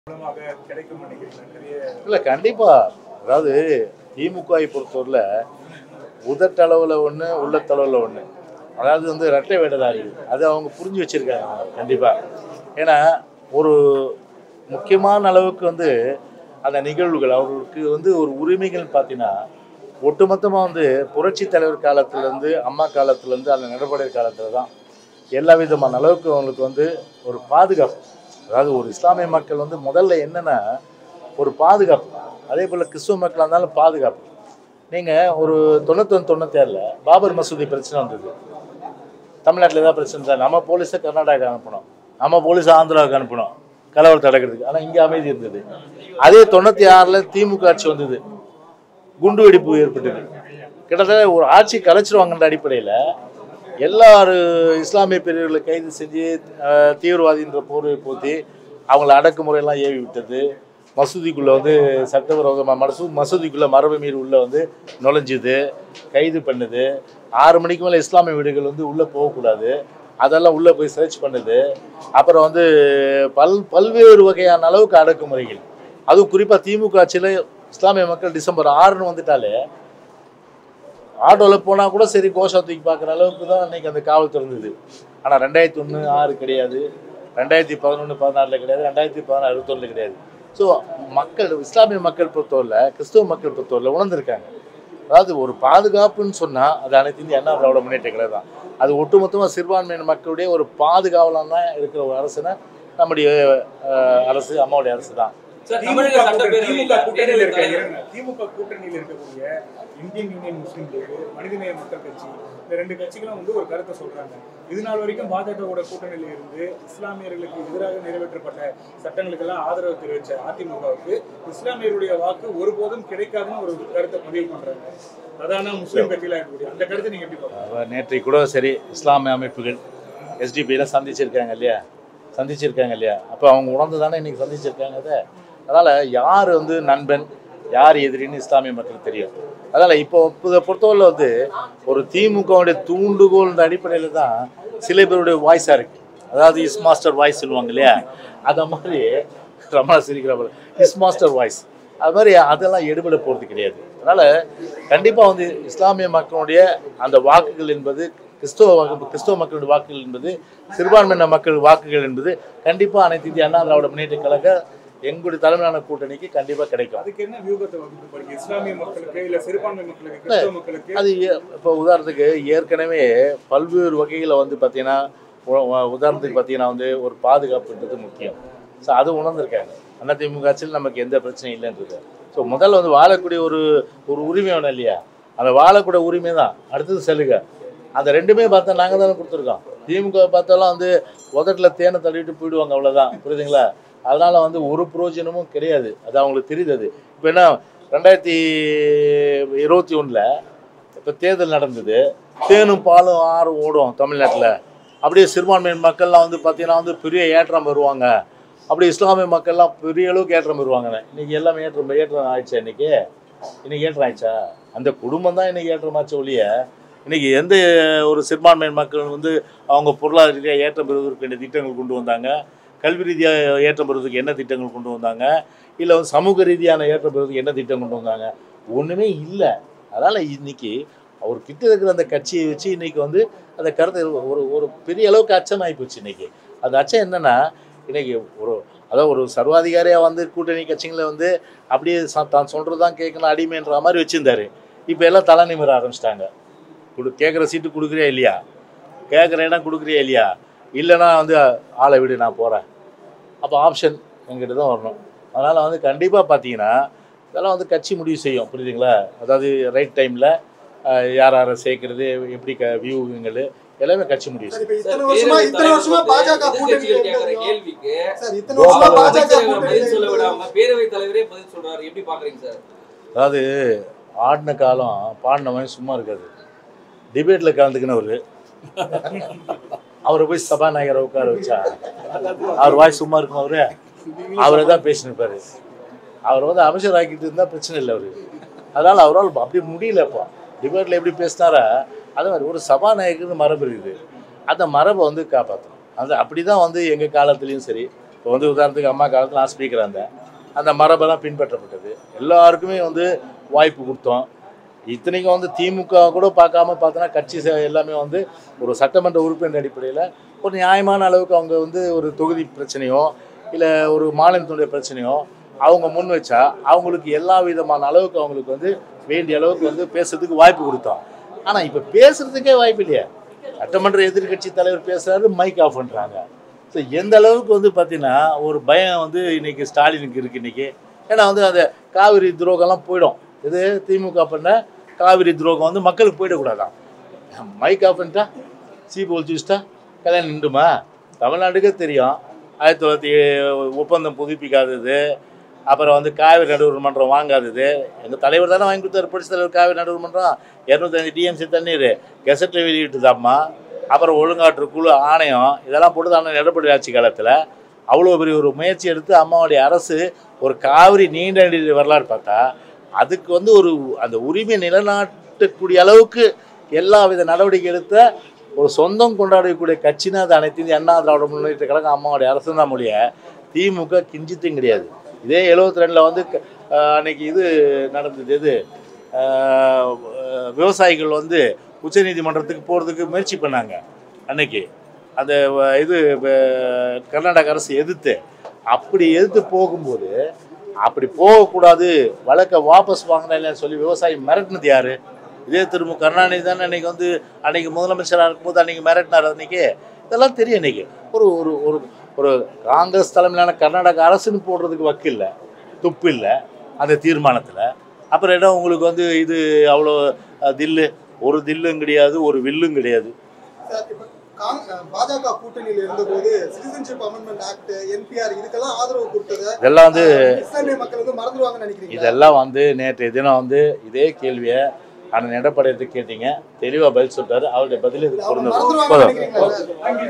மூலமாக கிடைக்கும் நினைக்கிறீங்க நிறைய இல்லை கண்டிப்பாக அதாவது திமுகவை பொறுத்தவரையில் உதட்டளவில் ஒன்று உள்ளத்தளவில் ஒன்று அதாவது வந்து ரெட்டை வேடதாரி அது அவங்க புரிஞ்சு வச்சுருக்காங்க கண்டிப்பாக ஏன்னா ஒரு முக்கியமான அளவுக்கு வந்து அந்த நிகழ்வுகள் அவர்களுக்கு வந்து ஒரு உரிமைகள் பார்த்தீங்கன்னா ஒட்டுமொத்தமாக வந்து புரட்சி தலைவர் காலத்துலேருந்து அம்மா காலத்துலேருந்து அந்த நடவடை காலத்தில் தான் எல்லா விதமான அளவுக்கு அவங்களுக்கு வந்து ஒரு பாதுகாப்பு அதாவது ஒரு இஸ்லாமிய மக்கள் வந்து முதல்ல என்னென்னா ஒரு பாதுகாப்பு அதே போல் கிறிஸ்துவ மக்களாக இருந்தாலும் பாதுகாப்பு நீங்கள் ஒரு தொண்ணூத்தொன்று தொண்ணூத்தேழில் பாபர் மசூதி பிரச்சனை வந்தது தமிழ்நாட்டில் ஏதாவது பிரச்சனை இருந்தா நம்ம போலீஸை கர்நாடகா அனுப்பணும் நம்ம போலீஸ் ஆந்திராவுக்கு அனுப்பணும் கலவரத்தை அடக்கிறதுக்கு ஆனால் இங்கே அமைதி இருந்தது அதே தொண்ணூற்றி ஆறில் திமுக ஆட்சி வந்தது குண்டு வெடிப்பு ஏற்பட்டது கிட்டத்தட்ட ஒரு ஆட்சி கலைச்சிருவாங்கன்ற அடிப்படையில் எல்லாரு இஸ்லாமிய பிரிவுகளை கைது செஞ்சு அஹ், தீவிரவாதின்ற போர்வை போத்தி அவங்கள அடக்குமுறையெல்லாம் ஏவி விட்டது மசூதிக்குள்ளே வந்து சட்டவிரோதமாக மசூ மசூதிக்குள்ளே மரபு மீறி உள்ளே வந்து நுழைஞ்சுது கைது பண்ணுது ஆறு மணிக்கு மேலே இஸ்லாமிய வீடுகள் வந்து உள்ளே போகக்கூடாது அதெல்லாம் உள்ளே போய் சர்ச் பண்ணுது அப்புறம் வந்து பல் பல்வேறு வகையான அளவுக்கு அடக்குமுறைகள் அதுவும் குறிப்பாக திமுக ஆட்சியில் இஸ்லாமிய மக்கள் டிசம்பர் ஆறுன்னு வந்துட்டாலே ஆட்டோவில் போனால் கூட சரி கோஷா தூக்கி பார்க்குற அளவுக்கு தான் அன்றைக்கி அந்த காவல் திறந்தது ஆனால் ரெண்டாயிரத்தி ஒன்று ஆறு கிடையாது ரெண்டாயிரத்தி பதினொன்று பதினாறில் கிடையாது ரெண்டாயிரத்தி பதினாறு இருபத்தொன்னில் கிடையாது ஸோ மக்கள் இஸ்லாமிய மக்கள் பொறுத்தவரையில் கிறிஸ்துவ மக்கள் பொறுத்தவரையில் உணர்ந்திருக்காங்க அதாவது ஒரு பாதுகாப்புன்னு சொன்னால் அது அனைத்து இந்திய அண்ணா திராவிட முன்னேற்ற கழகம் தான் அது ஒட்டுமொத்தமாக சிறுபான்மையின மக்களுடைய ஒரு பாதுகாவலாக தான் இருக்கிற ஒரு அரசுனா நம்முடைய அஹ், அரசு அம்மாவுடைய அரசு தான் சார் திமுக தமிழக கூட்டணி- சட்டப்பேரவையில திமுக கூட்டணியில் இருக்க பேரவைத் தலைவர் இருங்க. திமுக கூட்டணியில் இருக்கக்கூடிய இந்தியன் யூனியன் முஸ்லீம் லீக் மனிதநேய மக்கள் கட்சி இந்த ரெண்டு கட்சிகளும் வந்து ஒரு கருத்தை சொல்றாங்க இது நாள் வரைக்கும் பாஜகவோட கூட்டணியில இருந்து இஸ்லாமியர்களுக்கு எதிராக நிறைவேற்றப்பட்ட சட்டங்களுக்கெல்லாம் ஆதரவு தெரிவிச்ச அதிமுகவுக்கு இஸ்லாமியருடைய வாக்கு ஒருபோதும் கிடைக்காதுன்னு ஒரு கருத்தை பதிவு பண்றாங்க அதான முஸ்லீம் கட்சியில இருக்கக்கூடிய அந்த கருத்தை நீங்க எப்படி பாக்குறீங்க அவ நேற்றைக்கு கூட சரி இஸ்லாமிய அமைப்புகள் எஸ்டிபியில் சந்திச்சிருக்காங்க இல்லையா சந்திச்சிருக்காங்க இல்லையா அப்போ அவங்க உணர்ந்து தானே இன்னைக்கு சந்திச்சிருக்காங்க அதை அதனால் யார் வந்து நண்பன் யார் எதிரின்னு இஸ்லாமிய மக்களுக்கு தெரியும் அதனால் இப்போ இதை பொறுத்தவரை வந்து ஒரு திமுகவுடைய தூண்டுகோல் அடிப்படையில் தான் சில பேருடைய வாய்ஸாக இருக்குது அதாவது இஸ் மாஸ்டர் வாய்ஸ் சொல்லுவாங்க இல்லையா அந்த மாதிரி ரமணா சிரிக்கிற போல இஸ் மாஸ்டர் வாய்ஸ் அது மாதிரி அதெல்லாம் எடுபட போகிறது கிடையாது அதனால் கண்டிப்பாக வந்து இஸ்லாமிய மக்களுடைய அந்த வாக்குகள் என்பது கிறிஸ்துவ வாக்கு கிறிஸ்துவ மக்களுடைய வாக்குகள் என்பது சிறுபான்மையின மக்கள் வாக்குகள் என்பது கண்டிப்பாக அனைத்து இந்திய அண்ணா திராவிட முன்னேற்ற கழக எங்களுடைய தலைமையிலான கூட்டணிக்கு கண்டிப்பாக கிடைக்கும் அதுக்கு என்ன வியூகத்தை வகுத்து போறீங்க இஸ்லாமிய மக்களுக்கு இல்ல சிறுபான்மை மக்களுக்கு கிறிஸ்தவ மக்களுக்கு அது ஏ- இப்போ உதாரணத்துக்கு ஏற்கனவே பல்வேறு வகையில் வந்து பார்த்தீங்கன்னா உ- உ- உதாரணத்துக்கு பார்த்தீங்கன்னா வந்து ஒரு பாதுகாப்புன்றது முக்கியம் ஸோ அது உணர்ந்திருக்காங்க அதிமுக ஆட்சியில் நமக்கு எந்த பிரச்சனையும் இல்லைன்றது ஸோ முதல்ல வந்து வாழக்கூடிய ஒரு ஒரு உரிமை வேணும் இல்லையா அந்த வாழக்கூடிய உரிமை தான் அடுத்தது செல்லுக அந்த ரெண்டுமே பார்த்தா நாங்கள் தானே கொடுத்துருக்கோம் திமுக பார்த்தாலும் வந்து உதட்டில் தேனை தள்ளிட்டு போயிடுவாங்க அவ்வளோதான் புரியுதுங்களா அதனால் வந்து ஒரு பிரயோஜனமும் கிடையாது அது அவங்களுக்கு தெரியுது அது இப்போ என்ன ரெண்டாயிரத்தி இருபத்தி ஒன்றில் இப்போ தேர்தல் நடந்தது தேனும் பாலும் ஆறும் ஓடும் தமிழ்நாட்டில் அப்படியே சிறுபான்மையின் மக்கள்லாம் வந்து பார்த்தீங்கன்னா வந்து பெரிய ஏற்றம் வருவாங்க அப்படி இஸ்லாமிய மக்கள்லாம் பெரிய அளவுக்கு ஏற்றம் வருவாங்க இன்னைக்கு எல்லாமே ஏற்றம் ஏற்றம் ஆயிடுச்சா இன்னைக்கு இன்னைக்கு ஏற்றம் ஆயிடுச்சா அந்த குடும்பம் தான் இன்னைக்கு ஏற்றமாச்சு ஒழிய இன்னைக்கு எந்த ஒரு சிறுபான்மையின் மக்கள் வந்து அவங்க பொருளாதார ரீதியாக ஏற்றம் பெறுவதற்கு வேண்டிய திட்டங்கள் கொண்டு வந்தாங்க கல்வி ரீதியாக ஏற்றம் பெறுவதற்கு என்ன திட்டங்கள் கொண்டு வந்தாங்க இல்லை வந்து சமூக ரீதியான ஏற்றம் பெறுவதற்கு என்ன திட்டம் கொண்டு வந்தாங்க ஒன்றுமே இல்லை அதனால் இன்னைக்கு அவர் கிட்ட இருக்கிற அந்த கட்சியை வச்சு இன்னைக்கு வந்து அந்த கருத்தை ஒரு ஒரு பெரிய அளவுக்கு அச்சமாகி போச்சு இன்னைக்கு அந்த அச்சம் என்னன்னா இன்னைக்கு ஒரு அதாவது ஒரு சர்வாதிகாரியாக வந்து கூட்டணி கட்சிகளை வந்து அப்படியே ச- தான் சொல்கிறது தான் கேட்கணும் அடிமைன்ற மாதிரி வச்சுருந்தாரு இப்போ எல்லாம் தலை நிமிர ஆரம்பிச்சிட்டாங்க கொடு கேட்குற சீட்டு கொடுக்குறியா இல்லையா கேட்குற இடம் கொடுக்குறியா இல்லையா இல்லைன்னா வந்து ஆளை விடு நான் போகிறேன் அப்போ ஆப்ஷன் எங்கிட்ட தான் வரணும் அதனால் வந்து கண்டிப்பாக பார்த்தீங்கன்னா இதெல்லாம் வந்து கட்சி முடிவு செய்யும் புரியுதுங்களா அதாவது ரைட் டைமில் யார் யாரை சேர்க்கறது எப்படி க வியூகங்கள் எல்லாமே கட்சி முடிவு சார், செய்யும் இப்ப இத்தனை வருஷமா இத்தனை வருஷமா பாஜக கூட்டணி கேட்கிற கேள்விக்கு சார் இத்தனை வருஷமா பாஜக அமைச்சரவை பதில் சொல்ல கூட்டணி விடாம பேரவைத் தலைவரே பதில் சொல்றாரு எப்படி பாக்குறீங்க சார் அதாவது ஆடின காலம் பாடினவன் சும்மா இருக்காது டிபேட்டில் கலந்துக்கினவர் அவரை போய் சபாநாயகரை உட்கார வச்சா அவர் வாய் சும்மா இருக்கும் அவரு அவரை தான் பேசினிருப்பாரு அவர் வந்து அமைச்சர் ஆக்கிட்டு இருந்தால் பிரச்சனை இல்லை அவரு அதனால் அவரால் அப்படி முடியலப்பா டிபேட்டில் எப்படி பேசினாரா அதே மாதிரி ஒரு சபாநாயகர்னு மரபு இருக்குது அந்த மரபை வந்து காப்பாற்றணும் அது அப்படி தான் வந்து எங்கள் காலத்துலேயும் சரி இப்போ வந்து உதாரணத்துக்கு அம்மா காலத்தில் நான் ஸ்பீக்கராக இருந்தேன் அந்த மரபெல்லாம் பின்பற்றப்பட்டது எல்லாருக்குமே வந்து வாய்ப்பு கொடுத்தோம் இத்தனைக்கும் வந்து திமுக கூட பார்க்காம பார்த்தோன்னா கட்சி ச- எல்லாமே வந்து ஒரு சட்டமன்ற உறுப்பினர் அடிப்படையில் ஒரு நியாயமான அளவுக்கு அவங்க வந்து ஒரு தொகுதி பிரச்சனையோ இல்லை ஒரு மாநிலத்தினுடைய பிரச்சனையோ அவங்க முன் வச்சா அவங்களுக்கு எல்லா விதமான அளவுக்கு அவங்களுக்கு வந்து வேண்டிய அளவுக்கு வந்து பேசுறதுக்கு வாய்ப்பு கொடுத்தோம் ஆனால் இப்போ பேசுறதுக்கே வாய்ப்பு இல்லையா சட்டமன்ற எதிர்க்கட்சி தலைவர் பேசுறாரு மைக் ஆஃப் பண்ணுறாங்க ஸோ எந்த அளவுக்கு வந்து பார்த்தீங்கன்னா ஒரு பயம் வந்து இன்னைக்கு ஸ்டாலினுக்கு இருக்கு இன்னைக்கு ஏன்னா வந்து அந்த காவிரி துரோகம்லாம் போயிடும் இது திமுக பண்ண காவிரி துரோகம் வந்து மக்களுக்கு போயிடக்கூடாதான் மைக் ஆஃப் பண்ணிட்டா சீப்பு ஒழிச்சு வச்சுட்டா கல்யாணம் நின்றுமா தமிழ்நாட்டுக்கே தெரியும் ஆயிரத்தி தொள்ளாயிரத்தி ஒப்பந்தம் புதுப்பிக்காதது அப்புறம் வந்து காவிரி நடுவர் மன்றம் வாங்காதது எங்கள் தலைவர் தானே வாங்கி கொடுத்தாரு புரட்சி தலைவர் காவிரி நடுவர் மன்றம் இரநூத்தஞ்சு டிஎம்சி தண்ணீர் கெசட்டில் வெளியிட்டுதாம்மா அப்புறம் ஒழுங்காற்று குழு ஆணையம் இதெல்லாம் போட்டு தான் எடப்பாடி ஆட்சி காலத்தில் அவ்வளோ பெரிய ஒரு முயற்சி எடுத்து அம்மாவுடைய அரசு ஒரு காவிரி நீண்ட நெடிய வரலாறு பார்த்தா அதுக்கு வந்து ஒரு அந்த உரிமை நிலைநாட்டக்கூடிய அளவுக்கு எல்லா வித நடவடிக்கை எடுத்த ஒரு சொந்தம் கொண்டாடக்கூடிய கட்சினா அது அனைத்து இந்திய அண்ணா திராவிட முன்னேற்ற கழகம் அம்மாவுடைய அரசு தான் மொழிய திமுக கிஞ்சித்தும் கிடையாது இதே எழுபத்தி ரெண்டில் வந்து க- ஆஹ் அன்னைக்கு இது நடந்தது எது ஆஹ் விவசாயிகள் வந்து உச்சநீதிமன்றத்துக்கு போகிறதுக்கு முயற்சி பண்ணாங்க அன்னைக்கு அந்த வ- இது வ- கர்நாடக அரசு எதிர்த்து அப்படி எதிர்த்து போகும்போது அப்படி போகக்கூடாது வழக்கை வாபஸ் வாங்கினா இல்லைன்னு சொல்லி விவசாயி மிரட்டினது யாரு இதே திரும்ப கருணாநிதி தானே அன்னைக்கு வந்து அன்னைக்கு முதலமைச்சராக இருக்கும்போது அன்னைக்கு மிரட்டினார் அன்னைக்கு இதெல்லாம் தெரியும் இன்னைக்கு ஒரு ஒரு ஒரு ஒரு காங்கிரஸ் தலைமையிலான கர்நாடக அரசுன்னு போடுறதுக்கு வக்கு இல்லை துப்பு இல்லை அந்த தீர்மானத்தில் அப்புறம் என்ன உங்களுக்கு வந்து இது அவ்வளோ அஹ், தில்லு ஒரு தில்லும் கிடையாது ஒரு வில்லும் கிடையாது சார், இப்ப காங்- பாஜக கூட்டணியில் இருந்தபோது சிட்டிசன்ஷிப் அமெண்ட்மெண்ட் ஆக்ட் என்பிஆர் இதுக்கெல்லாம் ஆதரவு கொடுத்ததை இதெல்லாம் வந்து இஸ்லாமிய மக்கள் வந்து மறந்துடுவாங்கன்னு நினைக்கிறீங்க இதெல்லாம் வந்து நேற்றைய தினம் வந்து இதே கேள்வியை அண்ணன் எடப்பாடி கேட்டீங்க தெளிவாக பதில் சொல்லிட்டாரு அவருடைய பதில் இது அவங்க பொருந்தது மறந்துடுவாங்கன்னு போதும் நினைக்கிறீங்களா சார்?